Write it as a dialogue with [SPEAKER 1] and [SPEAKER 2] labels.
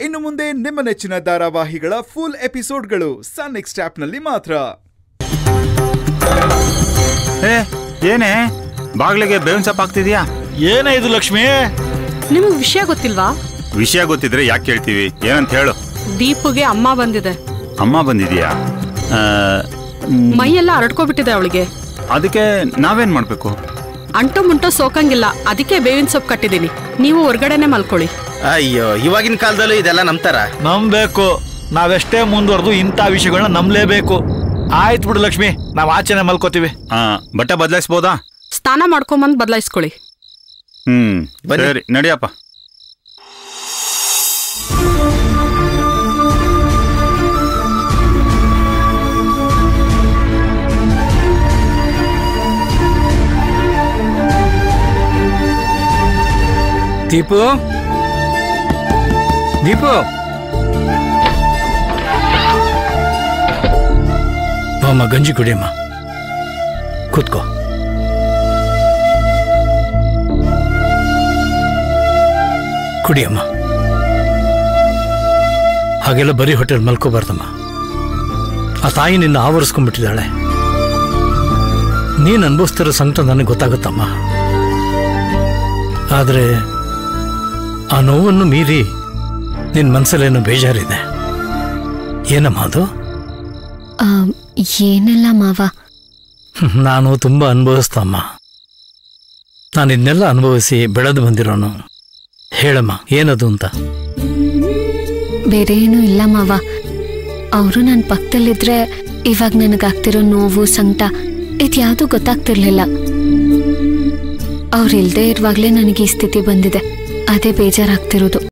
[SPEAKER 1] ಇನ್ನು ಮುಂದೆ ನಿಮ್ಮ ನೆಚ್ಚಿನ ಧಾರಾವಾಹಿಗಳ ಫುಲ್ ಎಪಿಸೋಡ್ಗಳು ಸನ್ ನೆಕ್ಸ್ಟ್ ಆಪ್ನಲ್ಲಿ ಮಾತ್ರ
[SPEAKER 2] ಏ ಏನೇ ಬಾಗ್ಲಿಗೆ ಬೇವಿನ ಸೊಪ್ಪು ಹಾಕ್ತಿದ್ಯಾ
[SPEAKER 3] ಏನೇ ಇದು ಲಕ್ಷ್ಮಿ
[SPEAKER 4] ನಿಮಗೆ ವಿಷಯ ಗೊತ್ತಿಲ್ವಾ
[SPEAKER 2] ವಿಷಯ ಗೊತ್ತಿದ್ರೆ ಯಾಕೆ ಕೇಳ್ತೀವಿ ಏನಂತ ಹೇಳು
[SPEAKER 4] ದೀಪುಗೆ ಅಮ್ಮ ಬಂದಿದೆ
[SPEAKER 2] ಅಮ್ಮ ಬಂದಿದ್ಯಾ ಆ, ಮ್,
[SPEAKER 4] ಮೈಯೆಲ್ಲ ಹರಡ್ಕೊಬಿಟ್ಟಿದೆ ಅವಳಿಗೆ
[SPEAKER 2] ಅದಕ್ಕೆ ನಾವೇನ್ ಮಾಡ್ಬೇಕು
[SPEAKER 4] ಅಂಟು ಮುಂಟು ಸೋಕಂಗಿಲ್ಲ ಅದಕ್ಕೆ ಬೇವಿನ ಸೊಪ್ಪು ಕಟ್ಟಿದ್ದೀನಿ ನೀವು ಹೊರ್ಗಡೆನೆ ಮಲ್ಕೊಳ್ಳಿ
[SPEAKER 5] ಅಯ್ಯೋ ಇವಾಗಿನ ಕಾಲದಲ್ಲೂ ಇದೆಲ್ಲ ನಂಬ್ತಾರ
[SPEAKER 3] ನಂಬೇಕು ನಾವೆಷ್ಟೇ ಮುಂದುವರೆದು ಇಂಥ ವಿಷಯಗಳನ್ನ ನಂಬಲೇಬೇಕು ಆಯ್ತು ಬಿಡು ಲಕ್ಷ್ಮಿ ನಾವು ಆಚೆನೆ ಮಲ್ಕೋತೀವಿ
[SPEAKER 2] ಆ, ಬಟ್ಟೆ ಬದಲಾಯಿಸ್ಬೋದಾ
[SPEAKER 4] ಸ್ನಾನ ಮಾಡ್ಕೊಂಬಂದು ಬದಲಾಯಿಸ್ಕೊಳ್ಳಿ
[SPEAKER 2] ಹ್ಮ್
[SPEAKER 5] ಬನ್ನಿ.
[SPEAKER 2] ಸರಿ ನಡಿಯಪ್ಪ
[SPEAKER 6] ದೀಪು ದೀಪು ಅಮ್ಮ ಗಂಜಿ ಕುಡಿಯಮ್ಮ ಕೂತ್ಕೋ ಕುಡಿಯಮ್ಮ ಹಾಗೆಲ್ಲ ಬರೀ ಹೋಟೆಲ್ ಮಲ್ಕೋಬಾರ್ದಮ್ಮ ಆ ತಾಯಿ ನಿನ್ನ ಆವರಿಸ್ಕೊಂಡ್ಬಿಟ್ಟಿದ್ದಾಳೆ ನೀನು ಅನುಭವಿಸ್ತಿರೋ ಸಂಕಟ ನನಗೆ ಗೊತ್ತಾಗುತ್ತಮ್ಮ ಆದರೆ ಆ ನೋವನ್ನು ಮೀರಿ ನಿನ್ನ ಮನಸ್ಸಲ್ಲೇನೋ ಬೇಜಾರಿದೆ ಏನಮ್ಮ ಅದು
[SPEAKER 7] ಆ, ಏನಿಲ್ಲ ಮಾವ
[SPEAKER 6] ನಾನು ತುಂಬ ಅನುಭವಿಸ್ತಮ್ಮ ನಾನು ಇದನ್ನೆಲ್ಲ ಅನುಭವಿಸಿ ಬೆಳೆದು ಬಂದಿರೋನು ಹೇಳಮ್ಮ ಏನದು ಅಂತ
[SPEAKER 7] ಬೇರೆ ಏನೂ ಇಲ್ಲ ಮಾವ ಅವರು ನನ್ನ ಪಕ್ಕದಲ್ಲಿದ್ರೆ ಇವಾಗ ನನಗಾಗ್ತಿರೋ ನೋವು ಸಂಕಟ ಇದ್ಯಾವುದೂ ಗೊತ್ತಾಗ್ತಿರ್ಲಿಲ್ಲ ಅವ್ರಿಲ್ದೇ ಇರುವಾಗಲೇ ನನಗೆ ಈ ಸ್ಥಿತಿ ಬಂದಿದೆ ಅದೇ ಬೇಜಾರಾಗ್ತಿರೋದು